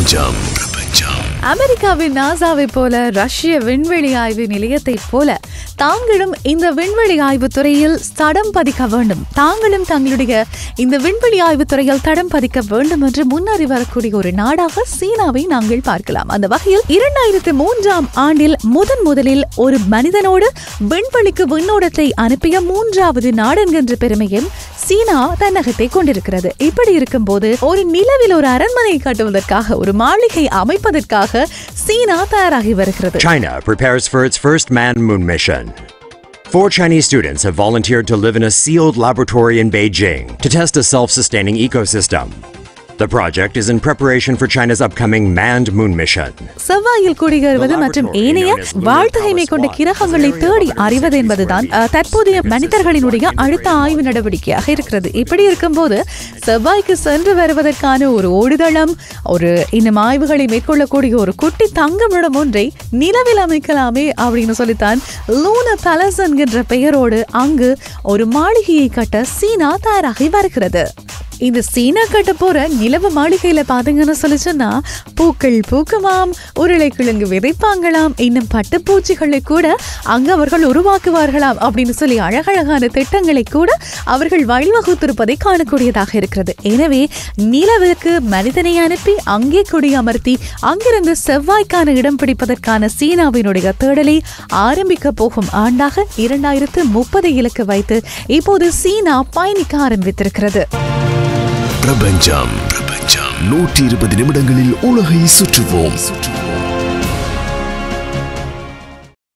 பிரபஞ்சம் பிரபஞ்சம் அமெரிக்காவின் நாசாவை போல ரஷ்ய விண்வெளி ஆய்வு நிலையத்தைப் போல தாங்களும் இந்த விண்வெளி ஆய்வு துறையில் தடம் பதிக்க வேண்டும் தாங்களும் தங்களுடைய இந்த விண்வெளி ஆய்வு துறையில் தடம் பதிக்க வேண்டும் என்று முன்னறி வரக்கூடிய ஒரு நாடாக சீனாவை நாங்கள் பார்க்கலாம் அந்த வகையில் இரண்டாயிரத்தி மூன்றாம் ஆண்டில் முதன் முதலில் ஒரு மனிதனோடு விண்வெளிக்கு விண்ணோடத்தை அனுப்பிய மூன்றாவது நாடு என்கின்ற பெருமையும் சீனா தன்னகத்தை கொண்டிருக்கிறது இப்படி இருக்கும்போது ஒரு நிலவில் ஒரு அரண்மனை கட்டுவதற்காக ஒரு மாளிகை அமைப்பதற்காக சீனா தயாராகி வருகிறது China prepares for its first manned moon mission. Four Chinese students have volunteered to live in a sealed laboratory in Beijing to test a self sustaining ecosystem. The project is in preparation for China's upcoming manned moon mission. செவ்வாயில் குடியேறுவது மற்றும் ஏனைய வாழ்த்தகைமை கொண்ட கிரகங்களை தேடி அறிவது என்பதுதான் அஹ், தற்போதைய மனிதர்களினுடைய அடுத்த ஆய்வு நடவடிக்கையாக இருக்கிறது இப்படி இருக்கும்போது செவ்வாய்க்கு சென்று வருவதற்கான ஒரு ஓடுதளம் ஒரு இன்னும் ஆய்வுகளை மேற்கொள்ளக்கூடிய ஒரு குட்டி தங்குமிடம் ஒன்றை நிலவில் அமைக்கலாமே அப்படின்னு சொல்லித்தான் லூன பேலஸ் என்கின்ற பெயரோடு அங்கு ஒரு மாளிகையை கட்ட சீனா தயாராகி வருகிறது இந்த சீனா கட்ட போற நிலவு மாளிகையில பாத்தீங்கன்னு சொல்லி சொன்னா பூக்கள் பூக்குமாம் உருளைக்கிழங்கு விதைப்பாங்களாம் இன்னும் பட்டுப்பூச்சிகளை கூட அங்க அவர்கள் உருவாக்குவார்களாம் அப்படின்னு சொல்லி அழகழகான திட்டங்களை கூட அவர்கள் வழிவகுத்திருப்பதை காணக்கூடியதாக இருக்கிறது எனவே நிலவுக்கு மனிதனை அனுப்பி அங்கே குடியமர்த்தி அங்கிருந்து செவ்வாய்க்கான இடம் பிடிப்பதற்கான சீனாவினுடைய தேடலை ஆரம்பிக்க போகும் ஆண்டாக இரண்டாயிரத்து முப்பதை இலக்கு வைத்து இப்போது சீனா பயணிக்க ஆரம்பித்திருக்கிறது பிரபஞ்சம் பிரபஞ்சம் நூற்றி இருபது நிமிடங்களில் உலகை சுற்றுவோம் சுற்றுவோம்